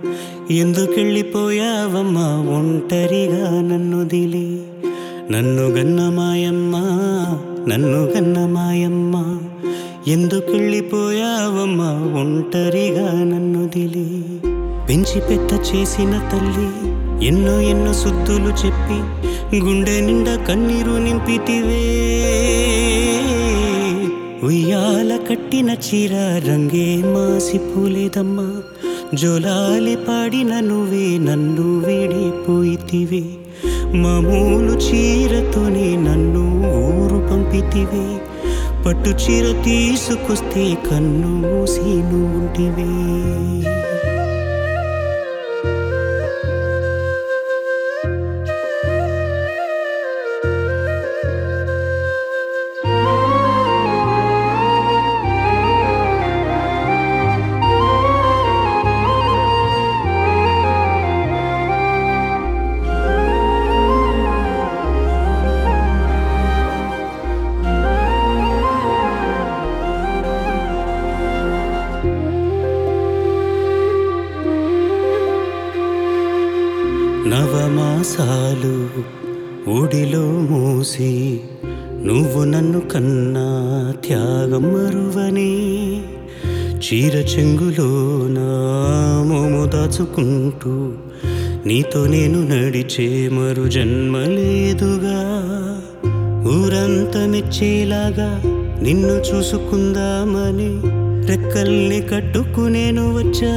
ఎందుకెళ్ళిపోయావమ్మా ఒంటరిగా నన్ను దిలి నన్ను గన్నమాయమ్మ నన్ను గన్నమాయమ్మ ఎందుకెళ్ళిపోయావమ్మా ఒంటరిగా నన్ను దిలి పెంచి పెద్ద చేసిన తల్లి ఎన్నో ఎన్నో సుద్దులు చెప్పి గుండె నిండా కన్నీరు నింపితివే ఉయ్యాల కట్టిన చీర రంగే మాసిపోలేదమ్మా జోలాలి పాడిన నువ్వే నన్ను వీడిపోయితివే మామూలు చీరతోనే నన్ను ఊరు పంపితివే పట్టు చీర తీసుకొస్తే కన్ను మూసి నువ్వుంటివే నవమాసాలు ఒడిలో మూసి నువ్వు నన్ను కన్నా త్యాగం మరువని చీర చెంగులో నా మోము దాచుకుంటూ నీతో నేను నడిచే మరు జన్మ లేదుగా ఊరంతా మెచ్చేలాగా నిన్ను చూసుకుందామని రెక్కల్ని కట్టుకునేను వచ్చా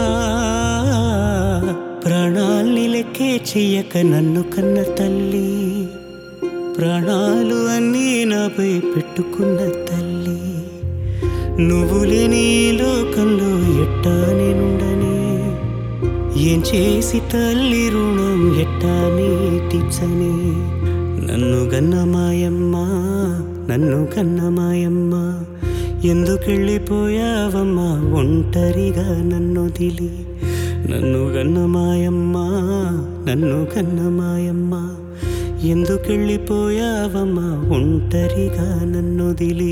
ప్రాణాల్ని లెక్కే చెయ్యక నన్ను కన్న తల్లి ప్రాణాలు అన్నీ నాపై పెట్టుకున్న తల్లి నువ్వు లేని ఈ లోకంలో ఎట్టా నేనుండని ఏం చేసి తల్లి రుణం ఎట్టా నీ తీర్చని నన్ను గన్నమాయమ్మ నన్ను గన్నమాయమ్మ ఎందుకెళ్ళిపోయావమ్మా ఒంటరిగా నన్ను దిలి నన్ను గన్నమాయమ్మ నన్ను గన్నమాయమ్మ ఎందుకెళ్ళిపోయావమ్మా ఒంటరిగా నన్ను దిలి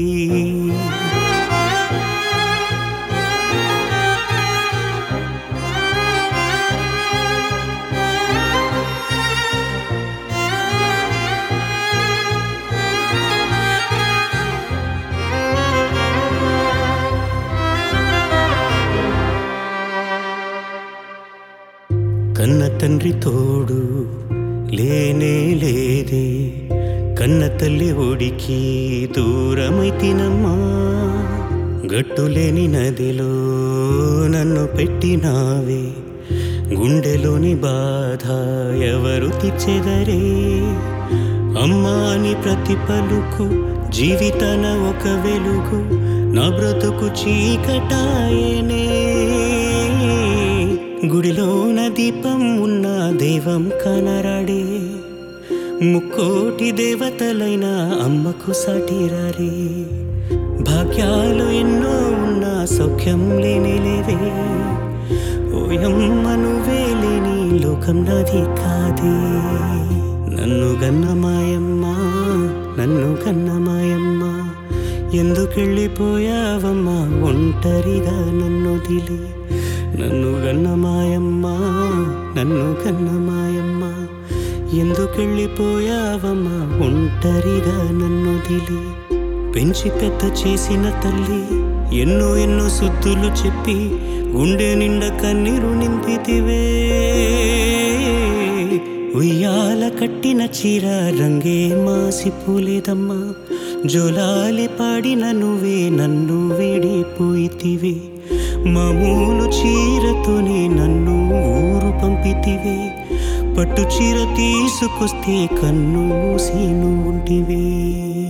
కన్న తండ్రి తోడు లేనే లేదే కన్న తల్లి ఒడికి దూరమై తినమ్మా గట్టులేని నదిలో నన్ను పెట్టినావే గుండెలోని బాధ ఎవరు తీర్చెదరే అమ్మా అని ప్రతి పలుకు జీవితాన ఒక వెలుగు నా బ్రతుకు చీకటాయనే గుడిలోన దీపం ఉన్న దైవం కనరాడే ముక్కోటి దేవతలైన అమ్మకు సాటిరారే భాగ్యాలు ఎన్నో ఉన్న సౌఖ్యం లేనే లేవే ఓయమ్మ నువ్వే లేని లోకం నాది కాదే నన్ను గన్నమాయమ్మ నన్ను గన్నమాయమ్మ ఎందుకెళ్ళిపోయావమ్మా ఒంటరిగా నన్ను దిలి నన్ను గన్నమాయమ్మ నన్ను గన్నమాయమ్మ ఎందుకెళ్ళిపోయావమ్మా ఒంటరిగా నన్ను దిలి పెంచి పెద్ద చేసిన తల్లి ఎన్నో ఎన్నో సుద్దులు చెప్పి గుండె నిండా కన్నీరు నింపితివే ఉయ్యాల కట్టిన చీర రంగే మాసిపోలేదమ్మా జోలాలి పాడిన నువ్వే నన్ను వీడిపోయితివే మామూలు చీరతోనే నన్ను ఊరు పంపితివే పట్టు చీర తీసుకొస్తే కన్ను మూసి నువ్వుంటివే